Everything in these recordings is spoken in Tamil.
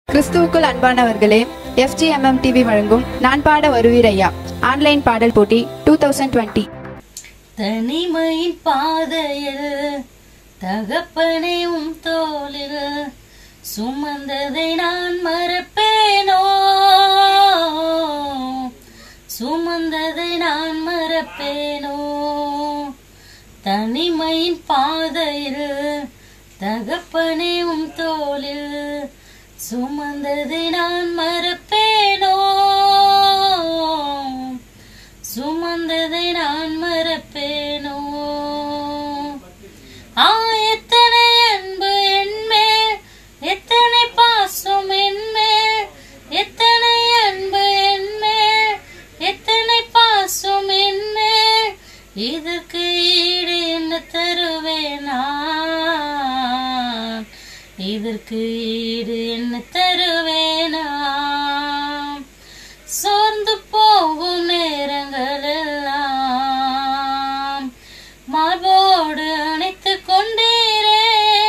கிறிஸ்துவுக்குள் அன்பானவர்களே எஃப்ஜிஎம்எம் டிவி வழங்கும் நான் பாட வருவீரையா ஆன்லைன் பாடல் போட்டி டூ தௌசண்ட் டுவெண்ட்டி தனிமையின் பாதையில் தகப்பனே உம் தோளில் சுமந்ததை நான் மறப்பேனோ சுமந்ததை நான் மறப்பேனோ தனிமையின் பாதையில் தகப்பனே உம் தோளில் சுமந்ததை நான் மறப்பேனோ சுமந்ததை நான் மறப்பேனோ ஆ எத்தனை அன்பு என்மேல் எத்தனை பாசம் என்மேல் எத்தனை அன்பு என்மேல் எத்தனை பாசம் என்மேல் இதற்கு ஈடு என்ன தருவேன் நான் இதற்கு ஈடு என்ன தருவேனாம் சோர்ந்து போகும் நேரங்களெல்லாம் மார்போடு அணைத்து கொண்டீரே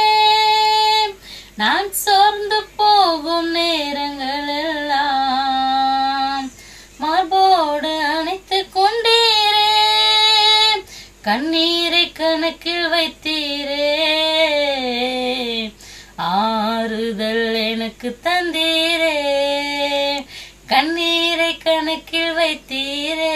நான் சோர்ந்து போகும் நேரங்களெல்லாம் மார்போடு அணைத்து கொண்டீரே கண்ணீரை கணக்கில் வைத்தீரே ஆறுதல் எனக்கு தந்தீரே கண்ணீரை கணக்கில் வைத்தீரே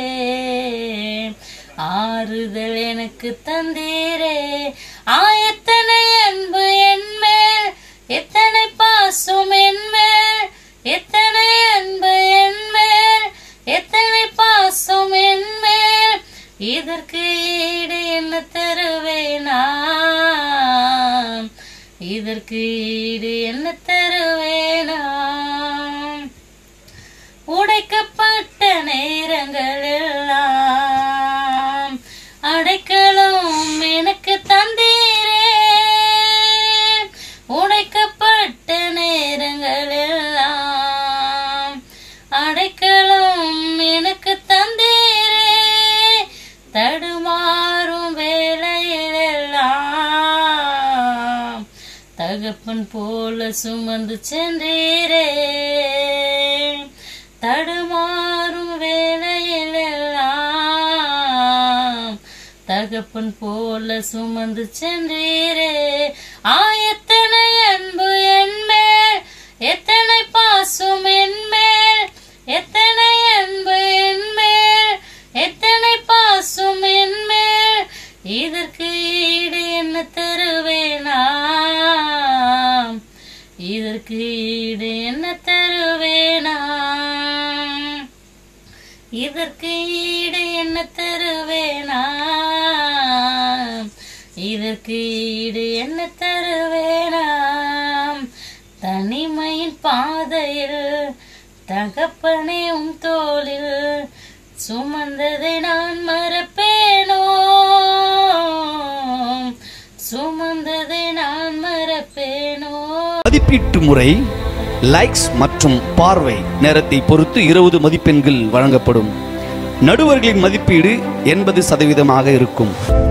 ஆறுதல் எனக்கு தந்தீரே ஆயத்தனை அன்பு என்மேல் எத்தனை பாசம் என்மேல் எத்தனை அன்பு என்மேல் எத்தனை பாசம் என்மேல் இதற்கு ஈடு என்ன தருவேனா இதற்கு ஈடு என்ன தருவேனா உடைக்கப்பட்ட நேரங்கள் எல்லாம் அடைக்கலம் எனக்கு தந்தீரே உடைக்கப்பட்ட நேரங்கள் எல்லாம் அடைக்கலம் எனக்கு தந்தீரே தடுமாறும் வேலையிலெல்லாம் தகப்பன் போல சுமந்து சென்றீரே தடுமாறும் வேலையிலெல்லாம் தகப்பன் போல சுமந்து சென்றீரே ஆயத்தனை அன்பு என்மேல் எத்தனை பாசம் என்மேல் எத்தனை அன்பு என்மேல் எத்தனை பாசம் என்மேல் இதற்கு ஈடு என்ன தருவேனாம் இதற்கு ஈடு என்ன தருவேனாம் இதற்கு ஈடு என்ன தருவேனாம் இதற்கு ஈடு என்ன தருவேனாம் தனிமையின் பாதையில் தகப்பனே உம் தோளில் சுமந்ததை நான் மறப்பேனோ சுமந்ததை நான் மறப்பேனோ மதிப்பீட்டு முறை லைக்ஸ் மற்றும் பார்வை நேரத்தை பொறுத்து இருபது மதிப்பெண்கள் வழங்கப்படும் நடுவர்களின் மதிப்பீடு எண்பது சதவீதமாக இருக்கும்